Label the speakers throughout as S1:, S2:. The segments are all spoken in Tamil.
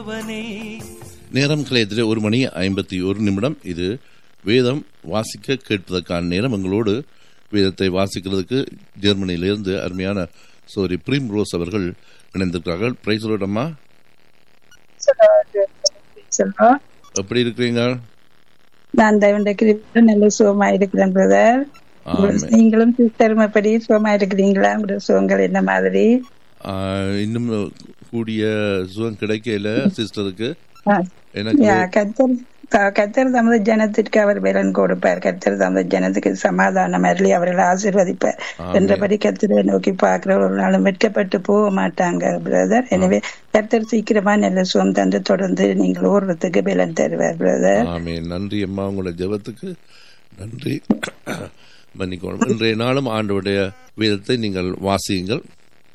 S1: நேரம் கலையத்திலே ஒரு மணி ஐம்பத்தி ஒரு நிமிடம் இது வேதம் வாசிக்க கேட்பதற்கான நேரம் எங்களோடு வேதத்தை வாசிக்கிறதுக்கு ஜெர்மனியிலிருந்து அருமையான சோரி பிரீம் ரோஸ் அவர்கள் இணைந்திருக்கிறார்கள் பிரைஸ் சொல்லட்டம்மா
S2: சொல்றோம்
S1: எப்படி இருக்கிறீங்க
S2: நான் தேவண்ட கிருபையில நல்ல சுகமா இருக்கிறேன் பிரதர்
S1: ஆமென்.
S2: நீங்களும் சிஸ்டரும் எப்படி சுகமா இருக்கிறீங்களா உங்களோட சுகங்கள் என்ன மாதிரி
S1: ஆஹ், இன்னும் கூடிய சுகம் கிடைக்கல சிஸ்டருக்கு
S2: ஆ,
S1: எனக்கு
S2: யா, கர்த்தர் க- கர்த்தர் தமது ஜனத்திற்கு அவர் பலன் கொடுப்பார் கர்த்தர் தமது ஜனத்துக்கு சமாதானம் அருளி அவர்களை ஆசீர்வதிப்பார்
S1: ஆமென்.
S2: என்றபடி கர்த்தரை நோக்கி பார்க்கிற ஒரு நாளும் வெட்கப்பட்டு போக மாட்டாங்க பிரதர் எனவே கர்த்தர் சீக்கிரமா நல்ல சுகம் தந்து தொடர்ந்து நீங்கள் ஓடுறதுக்கு பலன் தருவார் பிரதர்
S1: ஆமே நன்றி அம்மா உங்களோட ஜெபத்துக்கு நன்றி மன்னிக்கணும் இன்றைய நாளும் ஆண்டவருடைய வேதத்தை நீங்கள் வாசியுங்கள்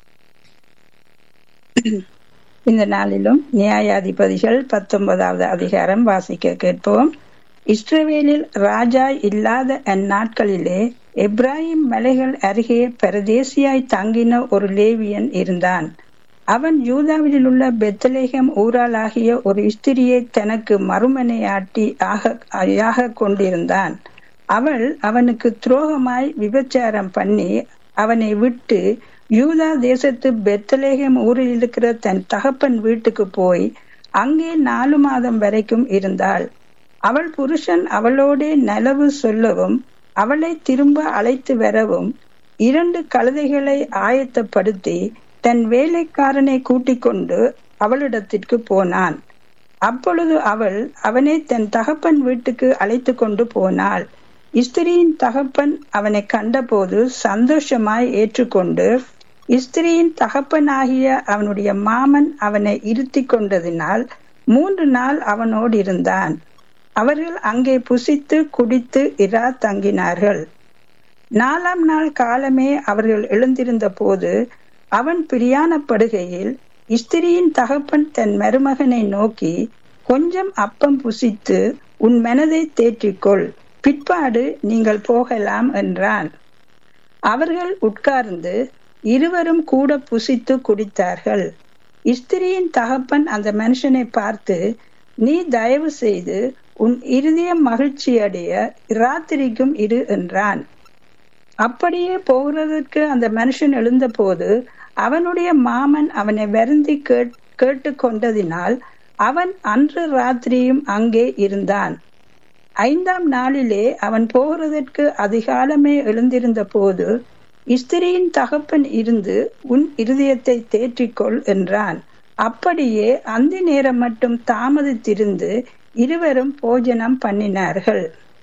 S2: இந்த நாளிலும் நியாயாதிபதிகள் பத்தொன்பதாவது அதிகாரம் வாசிக்க கேட்போம் இஸ்ரவேலில் ராஜா இல்லாத அந்நாட்களிலே எப்ராஹிம் மலைகள் அருகே பரதேசியாய் தங்கின ஒரு லேவியன் இருந்தான் அவன் யூதாவில் உள்ள பெத்தலேகம் ஊராளாகிய ஒரு ஸ்திரியை தனக்கு மறுமனையாட்டி ஆக ஆக கொண்டிருந்தான் அவள் அவனுக்கு துரோகமாய் விபச்சாரம் பண்ணி அவனை விட்டு யூதா தேசத்து பெத்தலேகம் ஊரில் இருக்கிற தன் தகப்பன் வீட்டுக்கு போய் அங்கே நாலு மாதம் வரைக்கும் இருந்தாள் அவள் புருஷன் அவளோடே நலவு சொல்லவும் அவளை திரும்ப அழைத்து வரவும் இரண்டு கழுதைகளை ஆயத்தப்படுத்தி தன் வேலைக்காரனை கூட்டிக் கொண்டு அவளிடத்திற்கு போனான் அப்பொழுது அவள் அவனை தன் தகப்பன் வீட்டுக்கு அழைத்து கொண்டு போனாள் ஸ்திரியின் தகப்பன் அவனை கண்டபோது சந்தோஷமாய் ஏற்றுக்கொண்டு ஸ்திரியின் தகப்பனாகிய அவனுடைய மாமன் அவனை இருத்தி கொண்டதினால் மூன்று நாள் அவனோடு இருந்தான் அவர்கள் அங்கே புசித்து குடித்து இரா தங்கினார்கள் நாலாம் நாள் காலமே அவர்கள் எழுந்திருந்த போது அவன் பிரியாணப்படுகையில் ஸ்திரியின் தகப்பன் தன் மருமகனை நோக்கி கொஞ்சம் அப்பம் புசித்து உன் மனதை தேற்றிக்கொள் பிற்பாடு நீங்கள் போகலாம் என்றான் அவர்கள் உட்கார்ந்து இருவரும் கூட புசித்து குடித்தார்கள் ஸ்திரியின் தகப்பன் அந்த மனுஷனை பார்த்து நீ தயவு செய்து உன் இருதயம் மகிழ்ச்சி அடைய ராத்திரிக்கும் இரு என்றான் அப்படியே போகிறதற்கு அந்த மனுஷன் எழுந்தபோது அவனுடைய மாமன் அவனை வருந்தி கேட் கேட்டு கொண்டதினால் அவன் அன்று ராத்திரியும் அங்கே இருந்தான் ஐந்தாம் நாளிலே அவன் போகிறதற்கு அதிகாலமே எழுந்திருந்த போது ஸ்திரியின் தகப்பன் இருந்து உன் இருதயத்தை தேற்றிக்கொள் என்றான் அப்படியே அந்த நேரம் மட்டும் தாமதித்திருந்து இருவரும் போஜனம் பண்ணினார்கள்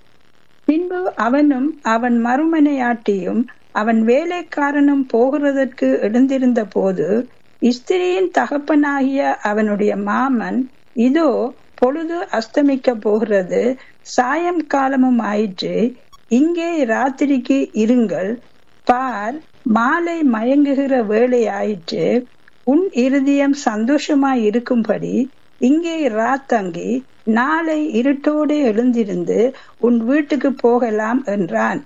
S2: பின்பு அவனும் அவன் மறுமனையாட்டியும் அவன் வேலைக்காரனும் போகிறதற்கு எழுந்திருந்த போது ஸ்திரியின் தகப்பனாகிய அவனுடைய மாமன் இதோ பொழுது அஸ்தமிக்க போகிறது சாயம் காலமும் ஆயிற்று இங்கே ராத்திரிக்கு இருங்கள் பார் மாலை மயங்குகிற வேலை ஆயிற்று உன் இருதயம் சந்தோஷமாய் இருக்கும்படி இங்கே ராத்தங்கி நாளை இருட்டோடு எழுந்திருந்து உன் வீட்டுக்கு போகலாம் என்றான்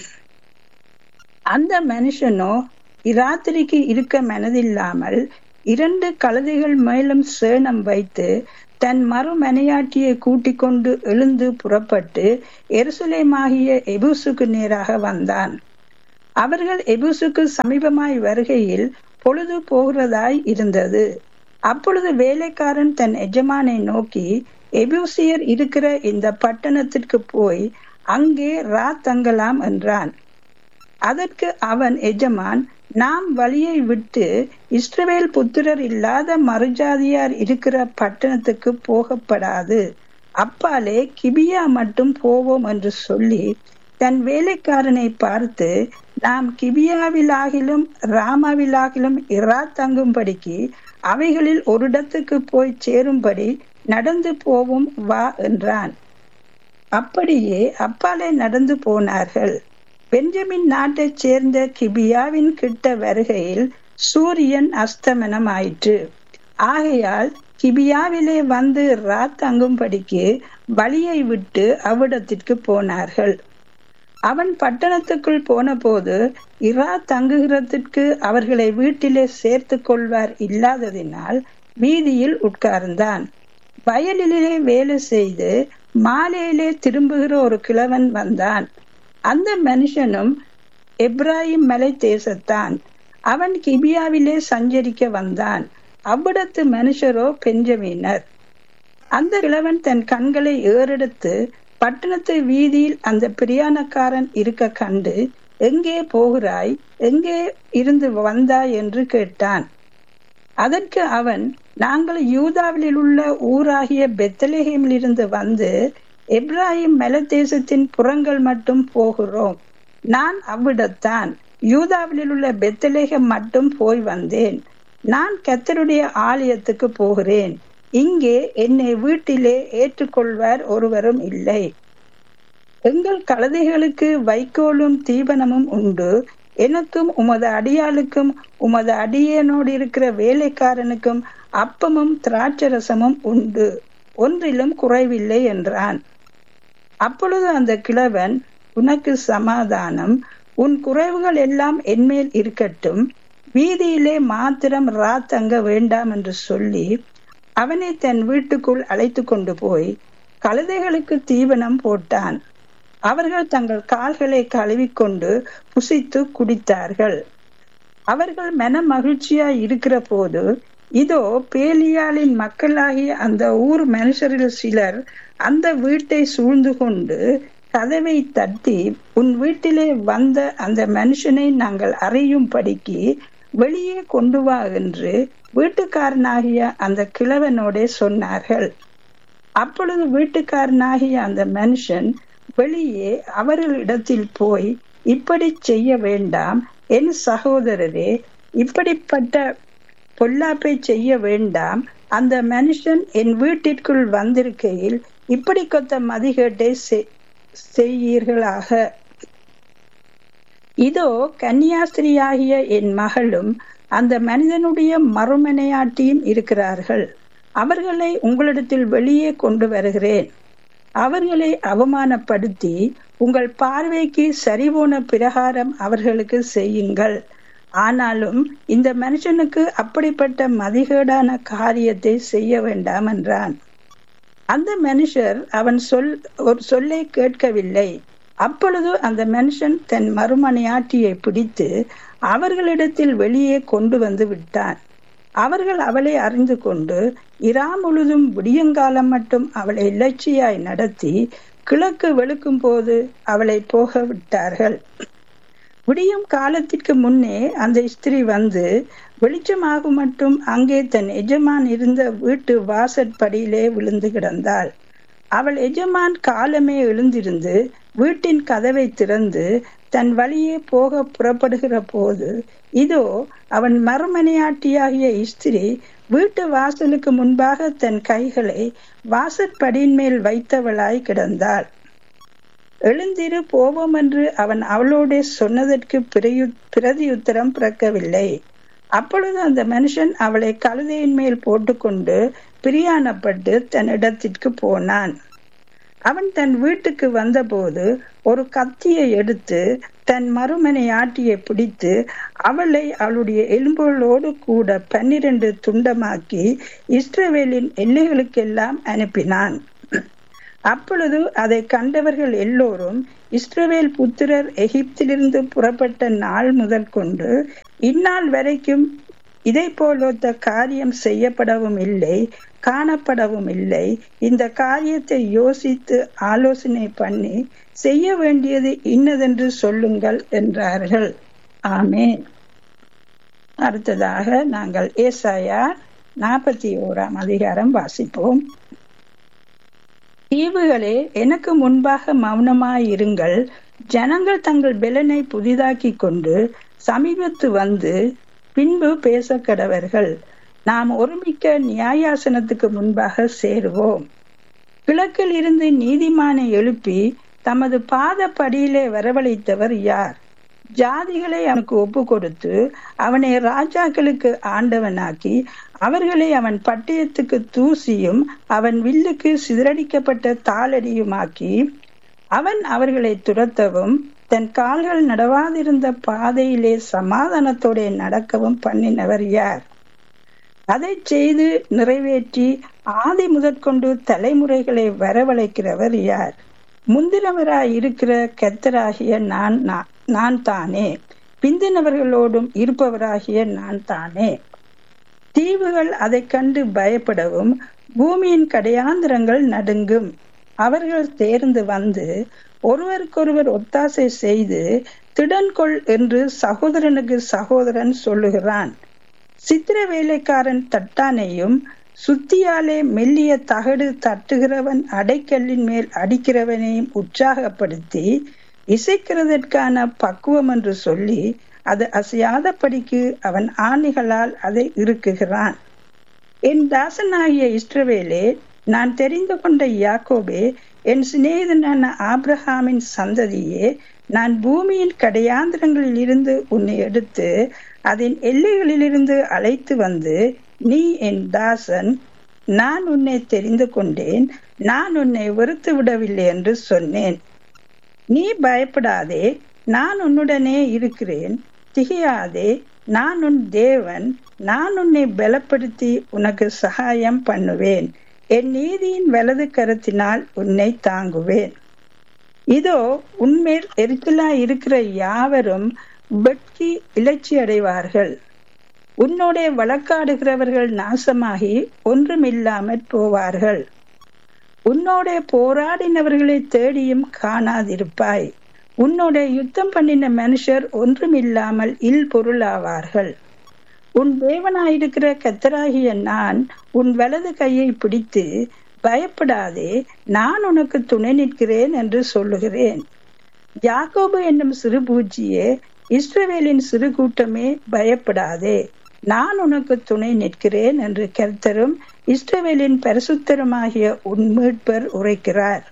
S2: அந்த மனுஷனோ இராத்திரிக்கு இருக்க மனதில்லாமல் இரண்டு கழுதைகள் மேலும் சேணம் வைத்து தன் மறுமனையாட்டியை கூட்டிக் கொண்டு எழுந்து புறப்பட்டு எருசலேமாகிய எபூசுக்கு நேராக வந்தான் அவர்கள் எபூசுக்கு சமீபமாய் வருகையில் பொழுது போகிறதாய் இருந்தது அப்பொழுது வேலைக்காரன் தன் எஜமானை நோக்கி எபூசியர் இருக்கிற இந்த பட்டணத்திற்கு போய் அங்கே ரா தங்கலாம் என்றான் அதற்கு அவன் எஜமான் நாம் வழியை விட்டு இஸ்ரவேல் புத்திரர் இல்லாத மறுஜாதியார் இருக்கிற பட்டணத்துக்கு போகப்படாது அப்பாலே கிபியா மட்டும் போவோம் என்று சொல்லி தன் வேலைக்காரனை பார்த்து நாம் கிபியாவிலாகிலும் ராமாவிலாகிலும் இரா தங்கும்படிக்கு அவைகளில் ஒரு இடத்துக்கு போய் சேரும்படி நடந்து போவோம் வா என்றான் அப்படியே அப்பாலே நடந்து போனார்கள் பெஞ்சமின் நாட்டைச் சேர்ந்த கிபியாவின் கிட்ட வருகையில் சூரியன் அஸ்தமனம் ஆயிற்று ஆகையால் கிபியாவிலே வந்து ரா தங்கும்படிக்கு வழியை விட்டு அவ்விடத்திற்கு போனார்கள் அவன் பட்டணத்துக்குள் போன போது இரா தங்குகிறதற்கு அவர்களை வீட்டிலே சேர்த்து கொள்வார் இல்லாததினால் வீதியில் உட்கார்ந்தான் வயலிலே வேலை செய்து மாலையிலே திரும்புகிற ஒரு கிழவன் வந்தான் அந்த மனுஷனும் எப்ராஹிம் மலை தேசத்தான் அவன் கிபியாவிலே சஞ்சரிக்க வந்தான் அவ்விடத்து மனுஷரோ பெஞ்சமீனர் அந்த கிழவன் தன் கண்களை ஏறெடுத்து பட்டணத்து வீதியில் அந்த பிரியாணக்காரன் இருக்க கண்டு எங்கே போகிறாய் எங்கே இருந்து வந்தாய் என்று கேட்டான் அதற்கு அவன் நாங்கள் யூதாவில் உள்ள ஊராகிய பெத்தலேஹேமில் இருந்து வந்து எப்ராஹிம் மலதேசத்தின் புறங்கள் மட்டும் போகிறோம் நான் அவ்விடத்தான் யூதாவில் உள்ள பெத்தலேகம் மட்டும் போய் வந்தேன் நான் கத்தருடைய ஆலயத்துக்கு போகிறேன் இங்கே என்னை வீட்டிலே ஏற்றுக்கொள்வார் ஒருவரும் இல்லை எங்கள் கழுதைகளுக்கு வைக்கோலும் தீபனமும் உண்டு எனக்கும் உமது அடியாளுக்கும் உமது அடியனோடு இருக்கிற வேலைக்காரனுக்கும் அப்பமும் திராட்சரசமும் உண்டு ஒன்றிலும் குறைவில்லை என்றான் அப்பொழுது அந்த கிழவன் உனக்கு சமாதானம் உன் குறைவுகள் எல்லாம் என்மேல் இருக்கட்டும் வீதியிலே மாத்திரம் ராத்தங்க வேண்டாம் என்று சொல்லி அவனை தன் வீட்டுக்குள் அழைத்து கொண்டு போய் கழுதைகளுக்கு தீவனம் போட்டான் அவர்கள் தங்கள் கால்களை கழுவிக்கொண்டு புசித்து குடித்தார்கள் அவர்கள் மன மகிழ்ச்சியாய் இருக்கிற போது இதோ பேலியாளின் மக்களாகிய அந்த ஊர் மனுஷரில் சிலர் அந்த வீட்டை சூழ்ந்து கொண்டு கதவை தட்டி உன் வீட்டிலே வந்த அந்த மனுஷனை நாங்கள் அறியும்படிக்கு வெளியே கொண்டு வா என்று வீட்டுக்காரனாகிய அந்த கிழவனோடே சொன்னார்கள் அப்பொழுது வீட்டுக்காரனாகிய அந்த மனுஷன் வெளியே அவர்களிடத்தில் போய் இப்படி செய்ய வேண்டாம் என் சகோதரரே இப்படிப்பட்ட பொல்லாப்பை செய்ய வேண்டாம் அந்த மனுஷன் என் வீட்டிற்குள் வந்திருக்கையில் இப்படி கொத்த மதிகேட்டை செய்யீர்களாக இதோ கன்னியாஸ்திரியாகிய என் மகளும் அந்த மனிதனுடைய மறுமனையாட்டியும் இருக்கிறார்கள் அவர்களை உங்களிடத்தில் வெளியே கொண்டு வருகிறேன் அவர்களை அவமானப்படுத்தி உங்கள் பார்வைக்கு சரிபோன பிரகாரம் அவர்களுக்கு செய்யுங்கள் ஆனாலும் இந்த மனுஷனுக்கு அப்படிப்பட்ட மதிகேடான காரியத்தை செய்ய வேண்டாம் என்றான் அந்த மனுஷர் அவன் சொல் ஒரு சொல்லை கேட்கவில்லை அப்பொழுது அந்த மனுஷன் தன் மறுமனையாட்டியை பிடித்து அவர்களிடத்தில் வெளியே கொண்டு வந்து விட்டான் அவர்கள் அவளை அறிந்து கொண்டு இரா முழுதும் விடியங்காலம் மட்டும் அவளை இலட்சியாய் நடத்தி கிழக்கு வெளுக்கும் போது அவளை போக விட்டார்கள் விடியும் காலத்திற்கு முன்னே அந்த ஸ்திரீ வந்து வெளிச்சமாகும் மட்டும் அங்கே தன் எஜமான் இருந்த வீட்டு வாசற்படியிலே விழுந்து கிடந்தாள் அவள் எஜமான் காலமே எழுந்திருந்து வீட்டின் கதவை திறந்து தன் வழியே போக புறப்படுகிற போது இதோ அவன் மறுமனையாட்டியாகிய ஸ்திரீ வீட்டு வாசலுக்கு முன்பாக தன் கைகளை வாசற்படியின் மேல் வைத்தவளாய் கிடந்தாள் எழுந்திரு போவோம் என்று அவன் அவளோட சொன்னதற்கு பிரதியுத்தரம் பிறக்கவில்லை அப்பொழுது அந்த மனுஷன் அவளை கழுதையின் மேல் போட்டுக்கொண்டு பிரியாணப்பட்டு தன் இடத்திற்கு போனான் அவன் தன் வீட்டுக்கு வந்தபோது ஒரு கத்தியை எடுத்து தன் மறுமனை ஆட்டியை பிடித்து அவளை அவளுடைய எலும்புகளோடு கூட பன்னிரண்டு துண்டமாக்கி இஸ்ரவேலின் எல்லைகளுக்கெல்லாம் அனுப்பினான் அப்பொழுது அதை கண்டவர்கள் எல்லோரும் இஸ்ரவேல் புத்திரர் எகிப்திலிருந்து புறப்பட்ட நாள் முதல் கொண்டு இந்நாள் வரைக்கும் இதை போலொத்த காரியம் செய்யப்படவும் இல்லை காணப்படவும் இல்லை இந்த காரியத்தை யோசித்து ஆலோசனை பண்ணி செய்ய வேண்டியது இன்னதென்று சொல்லுங்கள் என்றார்கள் ஆமேன் அடுத்ததாக நாங்கள் ஏசாயா நாற்பத்தி ஓராம் அதிகாரம் வாசிப்போம் தீவுகளே எனக்கு முன்பாக மௌனமாயிருங்கள் ஜனங்கள் தங்கள் பெலனை புதிதாக்கி கொண்டு சமீபத்து வந்து பின்பு பேச கடவர்கள் நாம் ஒருமிக்க நியாயாசனத்துக்கு முன்பாக சேருவோம் கிழக்கில் இருந்து நீதிமானை எழுப்பி தமது பாத படியிலே வரவழைத்தவர் யார் ஜாதிகளை அவனுக்கு ஒப்பு கொடுத்து அவனை ராஜாக்களுக்கு ஆண்டவனாக்கி அவர்களை அவன் பட்டயத்துக்கு தூசியும் அவன் வில்லுக்கு சிதறடிக்கப்பட்ட தாளடியுமாக்கி அவன் அவர்களை துரத்தவும் தன் கால்கள் நடவாதிருந்த பாதையிலே சமாதானத்தோட நடக்கவும் பண்ணினவர் யார் அதை செய்து நிறைவேற்றி ஆதி முதற்கொண்டு தலைமுறைகளை வரவழைக்கிறவர் யார் முந்தினவராய் இருக்கிற கத்தராகிய நான் நான் தானே பிந்தினவர்களோடும் இருப்பவராகிய நான் தானே தீவுகள் அதை கண்டு பயப்படவும் பூமியின் கடையாந்திரங்கள் நடுங்கும் அவர்கள் தேர்ந்து வந்து ஒருவருக்கொருவர் ஒத்தாசை செய்து திடன்கொள் என்று சகோதரனுக்கு சகோதரன் சொல்லுகிறான் சித்திர வேலைக்காரன் தட்டானையும் சுத்தியாலே மெல்லிய தகடு தட்டுகிறவன் அடைக்கல்லின் மேல் அடிக்கிறவனையும் உற்சாகப்படுத்தி இசைக்கிறதற்கான பக்குவம் என்று சொல்லி அது அசையாதபடிக்கு அவன் ஆணிகளால் அதை இறுக்குகிறான் என் தாசனாகிய இஸ்ரவேலே நான் தெரிந்து கொண்ட யாக்கோபே என் சிநேகிதனான ஆப்ரஹாமின் சந்ததியே நான் பூமியின் கடையாந்திரங்களில் இருந்து உன்னை எடுத்து அதன் எல்லைகளிலிருந்து அழைத்து வந்து நீ என் தாசன் நான் உன்னை தெரிந்து கொண்டேன் நான் உன்னை வெறுத்து விடவில்லை என்று சொன்னேன் நீ பயப்படாதே நான் உன்னுடனே இருக்கிறேன் திகையாதே நான் உன் தேவன் நான் உன்னை பலப்படுத்தி உனக்கு சகாயம் பண்ணுவேன் என் நீதியின் வலது கருத்தினால் உன்னை தாங்குவேன் இதோ உன்மேல் எரிச்சலா இருக்கிற யாவரும் வெட்கி இலச்சி அடைவார்கள் உன்னோட வழக்காடுகிறவர்கள் நாசமாகி ஒன்றுமில்லாமற் போவார்கள் உன்னோட போராடினவர்களை தேடியும் காணாதிருப்பாய் உன்னோட யுத்தம் பண்ணின மனுஷர் ஒன்றுமில்லாமல் இல் பொருளாவார்கள் உன் தேவனாயிருக்கிற கத்தராகிய நான் உன் வலது கையை பிடித்து பயப்படாதே நான் உனக்கு துணை நிற்கிறேன் என்று சொல்லுகிறேன் யாக்கோபு என்னும் சிறு பூஜ்ஜியே இஸ்ரவேலின் சிறு கூட்டமே பயப்படாதே நான் உனக்கு துணை நிற்கிறேன் என்று கர்த்தரும் இஸ்ரவேலின் பரிசுத்தருமாகிய உன் மீட்பர் உரைக்கிறார்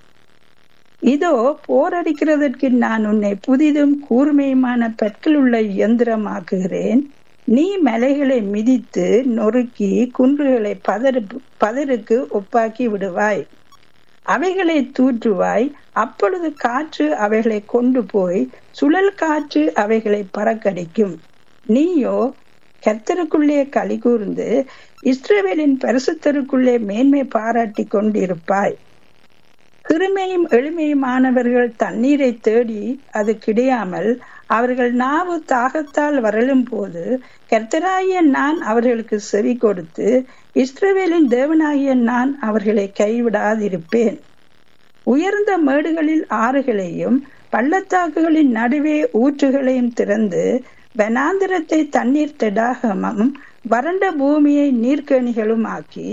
S2: இதோ போரடிக்கிறதற்கு நான் உன்னை புதிதும் கூர்மையுமான பற்கள் உள்ள இயந்திரமாக்குகிறேன் நீ மலைகளை மிதித்து நொறுக்கி குன்றுகளை பதறு பதருக்கு ஒப்பாக்கி விடுவாய் அவைகளை தூற்றுவாய் அப்பொழுது காற்று அவைகளை கொண்டு போய் சுழல் காற்று அவைகளை பறக்கடிக்கும் நீயோ கர்த்தருக்குள்ளே களி கூர்ந்து இஸ்ரேவேலின் பரிசுத்தருக்குள்ளே மேன்மை பாராட்டி கொண்டிருப்பாய் சிறுமையும் எளிமையுமானவர்கள் தண்ணீரை தேடி அது கிடையாமல் அவர்கள் நாவு தாகத்தால் வரலும் போது கர்த்தராகிய நான் அவர்களுக்கு செவி கொடுத்து இஸ்ரவேலின் தேவனாகிய நான் அவர்களை கைவிடாதிருப்பேன் உயர்ந்த மேடுகளில் ஆறுகளையும் பள்ளத்தாக்குகளின் நடுவே ஊற்றுகளையும் திறந்து வனாந்திரத்தை தண்ணீர் தடாகமும் வறண்ட பூமியை நீர்க்கணிகளும் ஆக்கி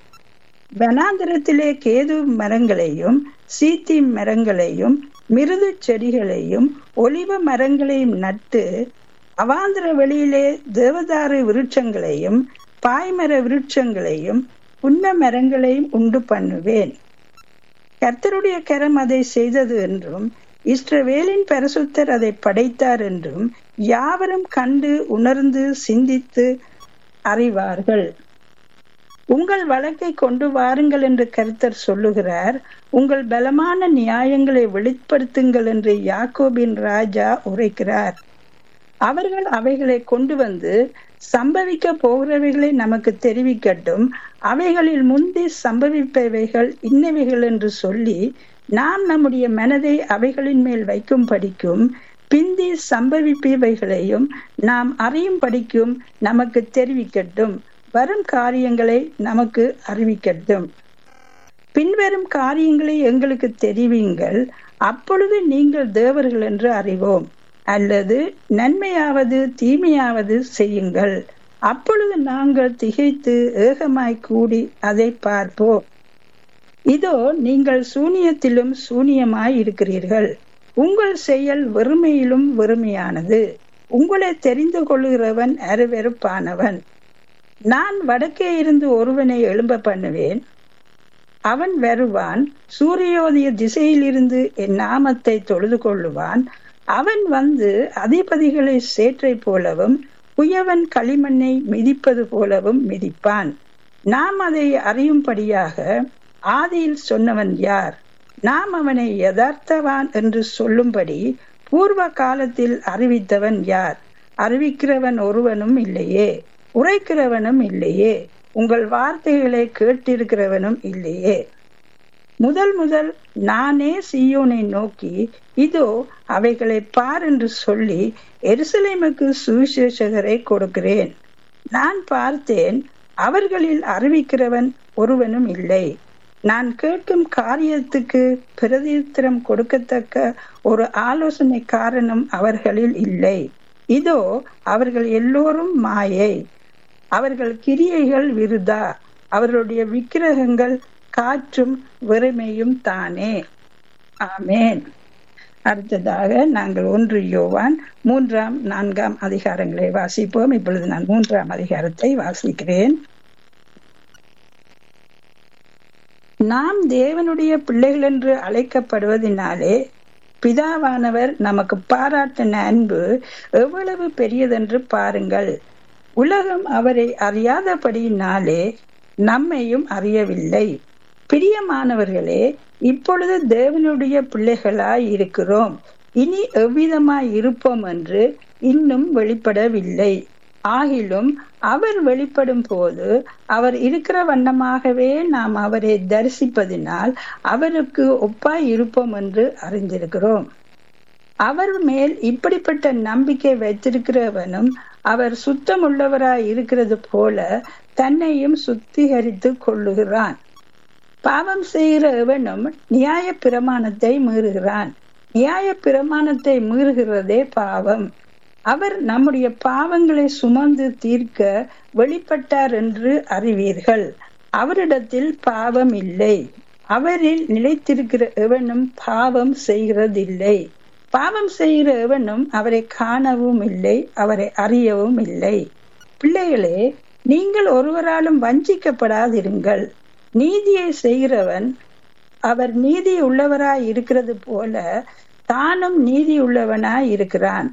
S2: வனாந்திரத்திலே கேது மரங்களையும் சீத்தி மரங்களையும் மிருது செடிகளையும் ஒலிவ மரங்களையும் நட்டு அவாந்திர வெளியிலே தேவதாரு விருட்சங்களையும் பாய்மர விருட்சங்களையும் உண்ம மரங்களையும் உண்டு பண்ணுவேன் கர்த்தருடைய கரம் அதை செய்தது என்றும் இஸ்ரவேலின் பரிசுத்தர் அதை படைத்தார் என்றும் யாவரும் கண்டு உணர்ந்து சிந்தித்து அறிவார்கள் உங்கள் வழக்கை கொண்டு வாருங்கள் என்று கருத்தர் சொல்லுகிறார் உங்கள் பலமான நியாயங்களை வெளிப்படுத்துங்கள் என்று யாக்கோபின் ராஜா உரைக்கிறார் அவர்கள் அவைகளை கொண்டு வந்து சம்பவிக்க போகிறவைகளை நமக்கு தெரிவிக்கட்டும் அவைகளில் முந்தி சம்பவிப்பவைகள் இன்னவைகள் என்று சொல்லி நாம் நம்முடைய மனதை அவைகளின் மேல் வைக்கும் படிக்கும் பிந்தி சம்பவிப்பவைகளையும் நாம் அறியும் படிக்கும் நமக்கு தெரிவிக்கட்டும் வரும் காரியங்களை நமக்கு அறிவிக்கட்டும் பின்வரும் காரியங்களை எங்களுக்கு தெரிவிங்கள் அப்பொழுது நீங்கள் தேவர்கள் என்று அறிவோம் அல்லது நன்மையாவது தீமையாவது செய்யுங்கள் அப்பொழுது நாங்கள் திகைத்து ஏகமாய் கூடி அதை பார்ப்போம் இதோ நீங்கள் சூனியத்திலும் சூனியமாய் இருக்கிறீர்கள் உங்கள் செயல் வெறுமையிலும் வெறுமையானது உங்களை தெரிந்து கொள்கிறவன் அருவெறுப்பானவன் நான் வடக்கே இருந்து ஒருவனை எழும்ப பண்ணுவேன் அவன் வருவான் சூரியோதய திசையிலிருந்து என் நாமத்தை தொழுது கொள்ளுவான் அவன் வந்து அதிபதிகளை சேற்றை போலவும் குயவன் களிமண்ணை மிதிப்பது போலவும் மிதிப்பான் நாம் அதை அறியும்படியாக ஆதியில் சொன்னவன் யார் நாம் அவனை யதார்த்தவான் என்று சொல்லும்படி பூர்வ காலத்தில் அறிவித்தவன் யார் அறிவிக்கிறவன் ஒருவனும் இல்லையே உரைக்கிறவனும் இல்லையே உங்கள் வார்த்தைகளை கேட்டிருக்கிறவனும் இல்லையே முதல் முதல் நானே சியோனை நோக்கி இதோ அவைகளை பார் என்று சொல்லி எருசலேமுக்கு சுவிசேஷகரை கொடுக்கிறேன் நான் பார்த்தேன் அவர்களில் அறிவிக்கிறவன் ஒருவனும் இல்லை நான் கேட்கும் காரியத்துக்கு பிரதித்திரம் கொடுக்கத்தக்க ஒரு ஆலோசனை காரணம் அவர்களில் இல்லை இதோ அவர்கள் எல்லோரும் மாயை அவர்கள் கிரியைகள் விருதா அவர்களுடைய விக்கிரகங்கள் காற்றும் வெறுமையும் தானே ஆமேன் அடுத்ததாக நாங்கள் ஒன்று யோவான் மூன்றாம் நான்காம் அதிகாரங்களை வாசிப்போம் இப்பொழுது நான் மூன்றாம் அதிகாரத்தை வாசிக்கிறேன் நாம் தேவனுடைய பிள்ளைகள் என்று அழைக்கப்படுவதனாலே பிதாவானவர் நமக்கு பாராட்டின அன்பு எவ்வளவு பெரியதென்று பாருங்கள் உலகம் அவரை அறியாதபடியினாலே நம்மையும் அறியவில்லை பிரியமானவர்களே இப்பொழுது தேவனுடைய பிள்ளைகளாய் இருக்கிறோம் இனி எவ்விதமாய் இருப்போம் என்று இன்னும் வெளிப்படவில்லை ஆகிலும் அவர் வெளிப்படும் போது அவர் இருக்கிற வண்ணமாகவே நாம் அவரை தரிசிப்பதினால் அவருக்கு ஒப்பாய் இருப்போம் என்று அறிந்திருக்கிறோம் அவர் மேல் இப்படிப்பட்ட நம்பிக்கை வைத்திருக்கிறவனும் அவர் சுத்தமுள்ளவராய் இருக்கிறது போல தன்னையும் சுத்திகரித்து கொள்ளுகிறான் பாவம் செய்கிற எவனும் நியாய பிரமாணத்தை மீறுகிறான் நியாய பிரமாணத்தை மீறுகிறதே பாவம் அவர் நம்முடைய பாவங்களை சுமந்து தீர்க்க வெளிப்பட்டார் என்று அறிவீர்கள் அவரிடத்தில் பாவம் இல்லை அவரில் நிலைத்திருக்கிற எவனும் பாவம் செய்கிறதில்லை பாவம் செய்கிற எவனும் அவரை காணவும் இல்லை அவரை அறியவும் இல்லை பிள்ளைகளே நீங்கள் ஒருவராலும் வஞ்சிக்கப்படாதிருங்கள் நீதியை செய்கிறவன் அவர் நீதி உள்ளவராய் இருக்கிறது போல தானும் நீதி உள்ளவனாய் இருக்கிறான்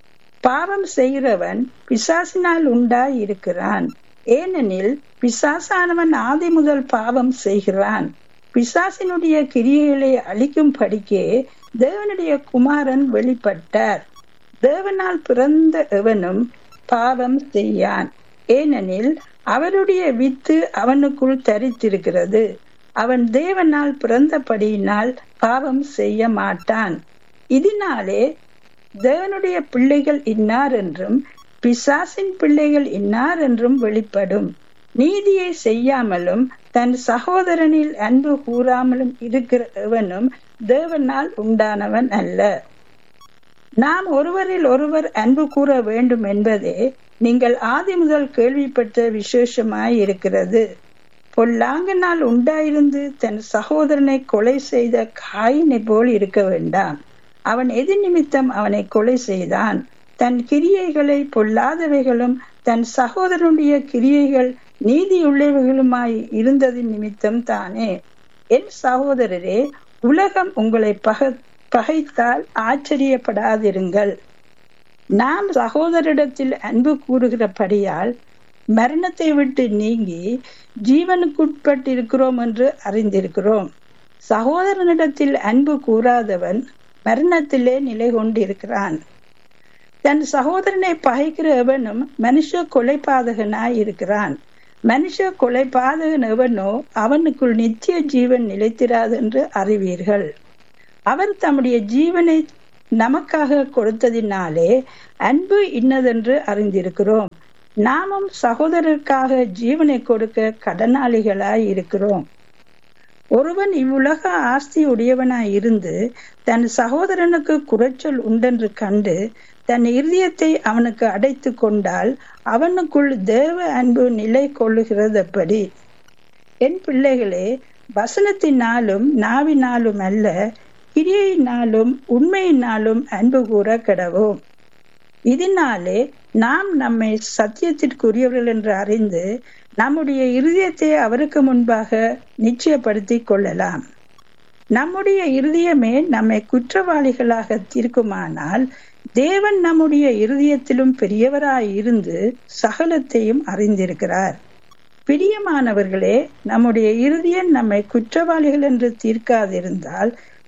S2: பாவம் செய்கிறவன் பிசாசினால் உண்டாய் இருக்கிறான் ஏனெனில் பிசாசானவன் ஆதி முதல் பாவம் செய்கிறான் பிசாசினுடைய கிரியைகளை அழிக்கும் படிக்கே தேவனுடைய குமாரன் வெளிப்பட்டார் தேவனால் பிறந்த எவனும் பாவம் செய்யான் ஏனெனில் அவருடைய வித்து அவனுக்குள் தரித்திருக்கிறது அவன் தேவனால் பிறந்தபடியினால் பாவம் செய்ய மாட்டான் இதனாலே தேவனுடைய பிள்ளைகள் இன்னார் என்றும் பிசாசின் பிள்ளைகள் இன்னார் என்றும் வெளிப்படும் நீதியை செய்யாமலும் தன் சகோதரனில் அன்பு கூறாமலும் இருக்கிற எவனும் தேவனால் உண்டானவன் அல்ல நாம் ஒருவரில் ஒருவர் அன்பு கூற வேண்டும் என்பதே நீங்கள் ஆதி முதல் கேள்விப்பட்ட விசேஷமாய் இருக்கிறது பொல்லாங்கனால் உண்டாயிருந்து தன் சகோதரனை கொலை செய்த காயினை போல் இருக்க வேண்டாம் அவன் எது நிமித்தம் அவனை கொலை செய்தான் தன் கிரியைகளை பொல்லாதவைகளும் தன் சகோதரனுடைய கிரியைகள் நீதியுள்ளவைகளுமாய் இருந்தது நிமித்தம் தானே என் சகோதரரே உலகம் உங்களை பக பகைத்தால் ஆச்சரியப்படாதிருங்கள் நாம் சகோதரிடத்தில் அன்பு கூறுகிறபடியால் மரணத்தை விட்டு நீங்கி ஜீவனுக்குட்பட்டிருக்கிறோம் என்று அறிந்திருக்கிறோம் சகோதரனிடத்தில் அன்பு கூறாதவன் மரணத்திலே நிலை கொண்டிருக்கிறான் தன் சகோதரனை பகைக்கிற எவனும் மனுஷ கொலைபாதகனாய் இருக்கிறான் மனுஷ கொலைபாதகன் எவனோ அவனுக்குள் நித்திய ஜீவன் நிலைத்திராது என்று அறிவீர்கள் அவர் தம்முடைய ஜீவனை நமக்காக கொடுத்ததினாலே அன்பு இன்னதென்று அறிந்திருக்கிறோம் நாமும் சகோதரருக்காக ஜீவனை கொடுக்க கடனாளிகளாய் இருக்கிறோம் ஒருவன் இவ்வுலக ஆஸ்தி உடையவனாய் இருந்து தன் சகோதரனுக்கு குறைச்சல் உண்டென்று கண்டு தன் இருதயத்தை அவனுக்கு அடைத்து கொண்டால் அவனுக்குள் தேவ அன்பு நிலை கொள்ளுகிறதப்படி என் பிள்ளைகளே வசனத்தினாலும் நாவினாலும் அல்ல கிரியையினாலும் உண்மையினாலும் அன்பு கூற கிடவோம் இதனாலே நாம் நம்மை சத்தியத்திற்குரியவர்கள் என்று அறிந்து நம்முடைய இருதயத்தை அவருக்கு முன்பாக நிச்சயப்படுத்தி கொள்ளலாம் நம்முடைய இருதயமே நம்மை குற்றவாளிகளாக தீர்க்குமானால் தேவன் நம்முடைய இருதயத்திலும் பெரியவராய் இருந்து சகலத்தையும் அறிந்திருக்கிறார் பிரியமானவர்களே நம்முடைய இருதயம் நம்மை குற்றவாளிகள் என்று தீர்க்காதிருந்தால்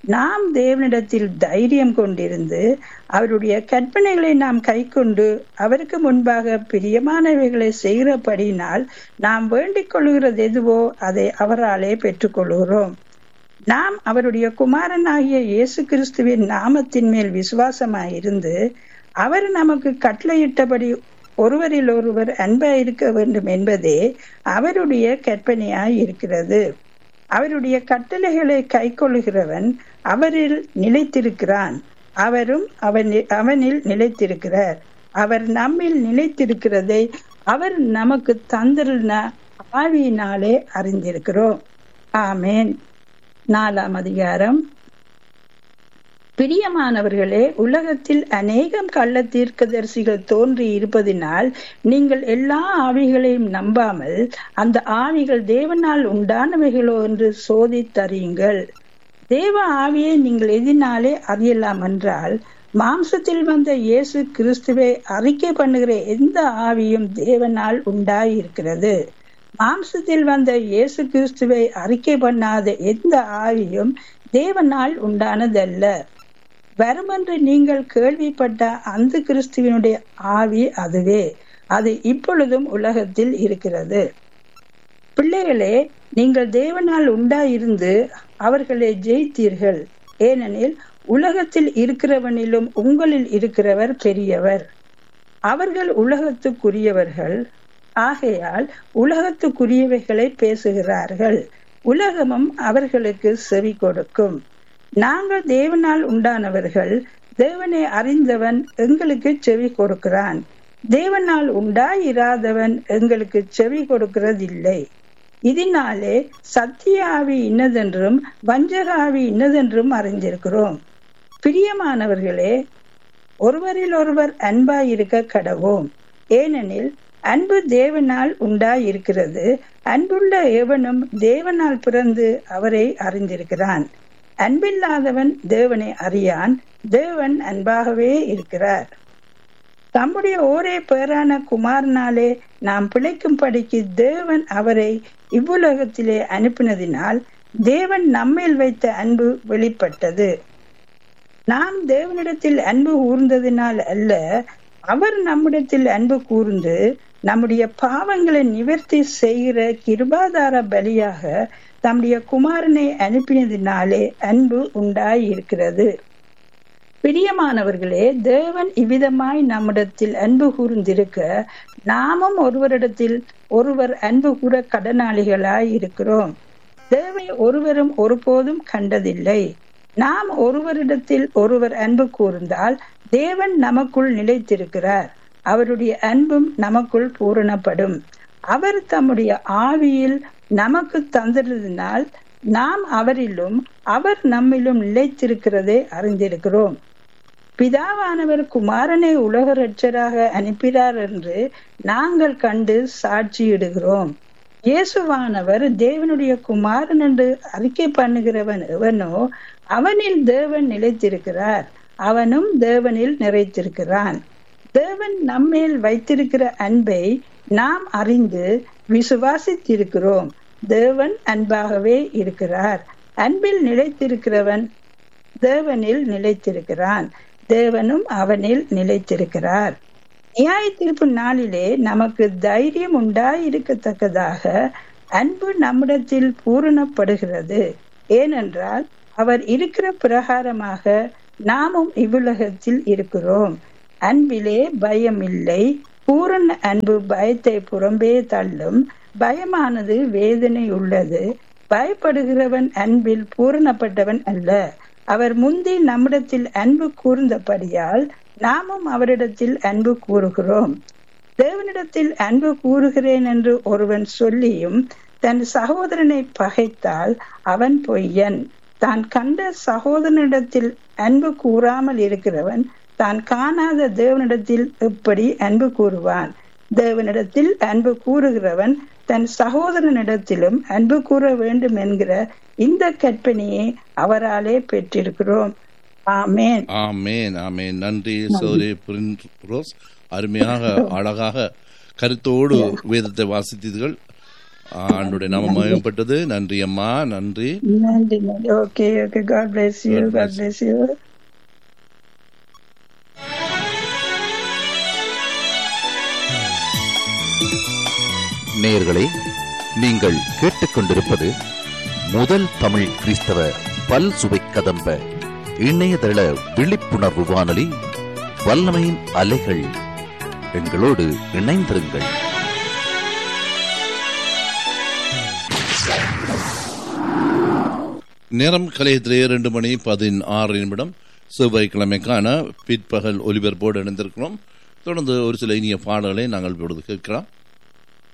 S2: நாம் தேவனிடத்தில் தைரியம் கொண்டிருந்து அவருடைய கற்பனைகளை நாம் கைக்கொண்டு அவருக்கு முன்பாக பிரியமானவைகளை செய்கிறபடினால் நாம் வேண்டிக் கொள்கிறது எதுவோ அதை அவராலே பெற்றுக்கொள்கிறோம் நாம் அவருடைய குமாரனாகிய இயேசு கிறிஸ்துவின் நாமத்தின் மேல் விசுவாசமாயிருந்து அவர் நமக்கு கட்டளையிட்டபடி ஒருவரில் ஒருவர் அன்பாய் இருக்க வேண்டும் என்பதே அவருடைய கற்பனையாய் இருக்கிறது அவருடைய கட்டளைகளை கைக்கொள்கிறவன் அவரில் நிலைத்திருக்கிறான் அவரும் அவனில் அவனில் நிலைத்திருக்கிறார் அவர் நம்மில் நிலைத்திருக்கிறதை அவர் நமக்கு தந்திருந்த ஆவியினாலே அறிந்திருக்கிறோம் ஆமேன் நாலாம் அதிகாரம் பிரியமானவர்களே உலகத்தில் அநேகம் கள்ள தீர்க்கதரிசிகள் தோன்றி இருப்பதினால் நீங்கள் எல்லா ஆவிகளையும் நம்பாமல் அந்த ஆவிகள் தேவனால் உண்டானவைகளோ என்று சோதித்தறியுங்கள் தேவ ஆவியை நீங்கள் எதினாலே அறியலாம் என்றால் மாம்சத்தில் வந்த இயேசு கிறிஸ்துவை அறிக்கை பண்ணுகிற எந்த ஆவியும் தேவனால் உண்டாயிருக்கிறது மாம்சத்தில் வந்த இயேசு கிறிஸ்துவை அறிக்கை பண்ணாத எந்த ஆவியும் தேவனால் உண்டானதல்ல வருமென்று நீங்கள் கேள்விப்பட்ட அந்த கிறிஸ்துவனுடைய ஆவி அதுவே அது இப்பொழுதும் உலகத்தில் இருக்கிறது பிள்ளைகளே நீங்கள் தேவனால் உண்டாயிருந்து அவர்களை ஜெயித்தீர்கள் ஏனெனில் உலகத்தில் இருக்கிறவனிலும் உங்களில் இருக்கிறவர் பெரியவர் அவர்கள் உலகத்துக்குரியவர்கள் ஆகையால் உலகத்துக்குரியவைகளை பேசுகிறார்கள் உலகமும் அவர்களுக்கு செவி கொடுக்கும் நாங்கள் தேவனால் உண்டானவர்கள் தேவனை அறிந்தவன் எங்களுக்கு செவி கொடுக்கிறான் தேவனால் உண்டாயிராதவன் எங்களுக்கு செவி கொடுக்கிறதில்லை இதனாலே சத்திய ஆவி இன்னதென்றும் வஞ்சக ஆவி இன்னதென்றும் அறிந்திருக்கிறோம் பிரியமானவர்களே ஒருவரில் ஒருவர் அன்பாயிருக்க கடவோம் ஏனெனில் அன்பு தேவனால் உண்டாயிருக்கிறது அன்புள்ள எவனும் தேவனால் பிறந்து அவரை அறிந்திருக்கிறான் அன்பில்லாதவன் தேவனை அறியான் தேவன் அன்பாகவே இருக்கிறார் தம்முடைய ஒரே பேரான குமாரனாலே நாம் பிழைக்கும்படிக்கு தேவன் அவரை இவ்வுலகத்திலே அனுப்பினதினால் தேவன் நம்மேல் வைத்த அன்பு வெளிப்பட்டது நாம் தேவனிடத்தில் அன்பு கூர்ந்ததினால் அல்ல அவர் நம்மிடத்தில் அன்பு கூர்ந்து நம்முடைய பாவங்களை நிவர்த்தி செய்கிற கிருபாதார பலியாக தம்முடைய குமாரனை அனுப்பினதினாலே அன்பு உண்டாய் இருக்கிறது பிரியமானவர்களே தேவன் இவ்விதமாய் நம்மிடத்தில் அன்பு கூர்ந்திருக்க நாமும் ஒருவரிடத்தில் ஒருவர் அன்பு கூற கடனாளிகளாய் இருக்கிறோம் தேவை ஒருவரும் ஒருபோதும் கண்டதில்லை நாம் ஒருவரிடத்தில் ஒருவர் அன்பு கூர்ந்தால் தேவன் நமக்குள் நிலைத்திருக்கிறார் அவருடைய அன்பும் நமக்குள் பூரணப்படும் அவர் தம்முடைய ஆவியில் நமக்கு தந்திருந்தனால் நாம் அவரிலும் அவர் நம்மிலும் நிலைத்திருக்கிறதை அறிந்திருக்கிறோம் பிதாவானவர் குமாரனை உலக ரட்சராக அனுப்பினார் என்று நாங்கள் கண்டு சாட்சியிடுகிறோம் இயேசுவானவர் தேவனுடைய குமாரன் என்று அறிக்கை பண்ணுகிறவன் எவனோ அவனில் தேவன் நிலைத்திருக்கிறார் அவனும் தேவனில் நிறைத்திருக்கிறான் தேவன் நம்மேல் வைத்திருக்கிற அன்பை நாம் அறிந்து விசுவாசித்திருக்கிறோம் தேவன் அன்பாகவே இருக்கிறார் அன்பில் நிலைத்திருக்கிறவன் தேவனில் நிலைத்திருக்கிறான் தேவனும் அவனில் நிலைத்திருக்கிறார் நியாய தீர்ப்பு நாளிலே நமக்கு தைரியம் உண்டாயிருக்கத்தக்கதாக அன்பு நம்மிடத்தில் பூரணப்படுகிறது ஏனென்றால் அவர் இருக்கிற பிரகாரமாக நாமும் இவ்வுலகத்தில் இருக்கிறோம் அன்பிலே பயம் இல்லை பூரண அன்பு பயத்தை புறம்பே தள்ளும் பயமானது வேதனை உள்ளது பயப்படுகிறவன் அன்பில் பூரணப்பட்டவன் அல்ல அவர் முந்தி நம்மிடத்தில் அன்பு கூர்ந்தபடியால் நாமும் அவரிடத்தில் அன்பு கூறுகிறோம் தேவனிடத்தில் அன்பு கூறுகிறேன் என்று ஒருவன் சொல்லியும் தன் சகோதரனை பகைத்தால் அவன் பொய்யன் தான் கண்ட சகோதரனிடத்தில் அன்பு கூறாமல் இருக்கிறவன் தான் காணாத தேவனிடத்தில் எப்படி அன்பு கூறுவான் தேவனிடத்தில் அன்பு கூறுகிறவன் தன் சகோதரனிடத்திலும் அன்பு கூற வேண்டும் என்கிற இந்த கற்பனையை அவராலே பெற்றிருக்கிறோம் ஆமேன்
S1: ஆமேன் ஆமேன் நன்றி சோரி ரோஸ் அருமையாக அழகாக கருத்தோடு வேதத்தை வாசித்தீர்கள் ஆண்டுடைய நாம மயப்பட்டது நன்றி அம்மா நன்றி
S2: நன்றி நன்றி okay okay God bless you
S1: God bless
S2: God bless you
S3: நேயர்களே நீங்கள் கேட்டுக்கொண்டிருப்பது முதல் தமிழ் கிறிஸ்தவ பல் சுவை கதம்ப இணையதள விழிப்புணர்வு வானொலி வல்லமையின் அலைகள் எங்களோடு இணைந்திருங்கள்
S1: நேரம் கலையத்திலே இரண்டு மணி பதினாறு நிமிடம் செவ்வாய்க்கிழமைக்கான பிற்பகல் ஒலிபரப்போடு இணைந்திருக்கிறோம் தொடர்ந்து ஒரு சில இனிய பாடல்களை நாங்கள் இப்பொழுது கேட்கிறோம்